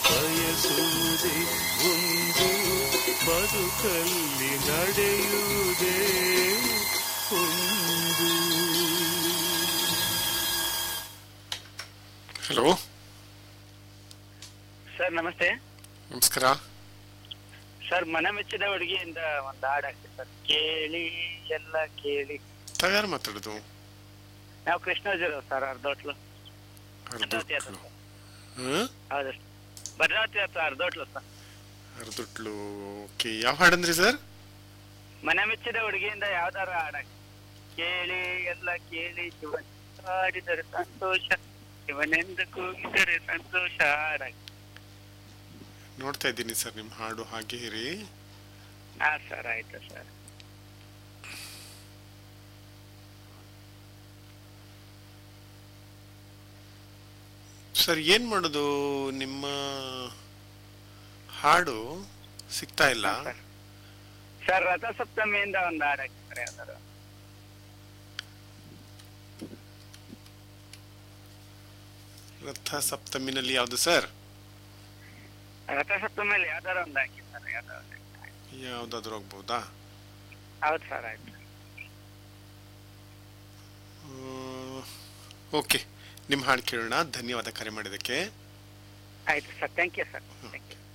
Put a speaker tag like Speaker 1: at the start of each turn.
Speaker 1: ಬಯಸುವುದೇ ಒಂದು ಬದುಕಲ್ಲಿ ನಡೆಯುವುದೇ ಒಂದು
Speaker 2: ಹಲೋ
Speaker 3: ಸರ್ ನಮಸ್ತೆ
Speaker 2: ನಮಸ್ಕಾರ
Speaker 3: ಸರ್ ಮನೆ ಮೆಚ್ಚಿದ ಹುಡುಗಿಯಿಂದ ಒಂದು ಹಾಡು ಹಾಕ್ತೀವಿ ಸರ್ ಕೇಳಿ ಎಲ್ಲ ಕೇಳಿ
Speaker 2: ತಾವ್ಯಾರು ಮಾತಾಡೋದು
Speaker 3: ನಾವು ಕೃಷ್ಣಾಜರು ಸರ್ ಅರ್ಧೋಟ್ಲು ಭದ್ರಾವತಿ ಹತ್ರ
Speaker 2: ಅರ್ಧೊಟ್ಲು
Speaker 3: ಸರ್.
Speaker 2: ಹಾಂ
Speaker 3: ಹೌದು ಭದ್ರಾವತಿ ಹತ್ರ ಅರ್ಧೋಟ್ಲು ಸರ್
Speaker 2: ಅರ್ಧೊಟ್ಲು ಓಕೆ ಯಾವ ಹಾಡಂದ್ರಿ ಸರ್
Speaker 3: ಮನೆ ಮೆಚ್ಚಿದ ಹುಡುಗಿಯಿಂದ ಯಾವ್ದಾರ ಹಾಡು ಹಾಕಿ ಕೇಳಿ ಎಲ್ಲ ಕೇಳಿ ಶಿವನ್ ಹಾಡಿದರೆ ಸಂತೋಷ ಶಿವನೆಂದು ಕೂಗಿದರೆ ಸಂತೋಷ ಹಾಡಾಕಿ
Speaker 2: ನೋಡ್ತಾ ಇದ್ದೀನಿ ಸರ್ ನಿಮ್ಮ ಹಾಡು ಹಾಗೆ ಇರಿ
Speaker 3: ಹಾ ಸರ್ ಆಯ್ತು ಸರ್
Speaker 2: ಸರ್ ಏನು ಮಾಡೋದು ನಿಮ್ಮ ಹಾಡು ಸಿಗ್ತಾ ಇಲ್ಲ
Speaker 3: ಸರ್ ಸರ್ ರಥಸಪ್ತಮಿಯಿಂದ ಒಂದು ಹಾಡು ಹಾಕಿ ಸರ್ ಯಾವ್ದಾರು
Speaker 2: ರಥ ಸಪ್ತಮಿನಲ್ಲಿ ಯಾವುದು ಸರ್
Speaker 3: ರಥಸಪ್ತಮಿಯಲ್ಲಿ ಯಾವ್ದಾರ ಒಂದು ಹಾಕಿ ಸರ್ ಯಾವ್ದಾರ
Speaker 2: ಯಾವುದಾದ್ರೂ ಹೋಗ್ಬೋದಾ
Speaker 3: ಹೌದು ಸರ್ ಆಯ್ತು
Speaker 2: ಓಕೆ ನಿಮ್ಮ ಹಾಡು ಕೇಳೋಣ ಧನ್ಯವಾದ ಕರೆ ಮಾಡಿದ್ದಕ್ಕೆ
Speaker 3: ಆಯ್ತು sir thank you sir thank you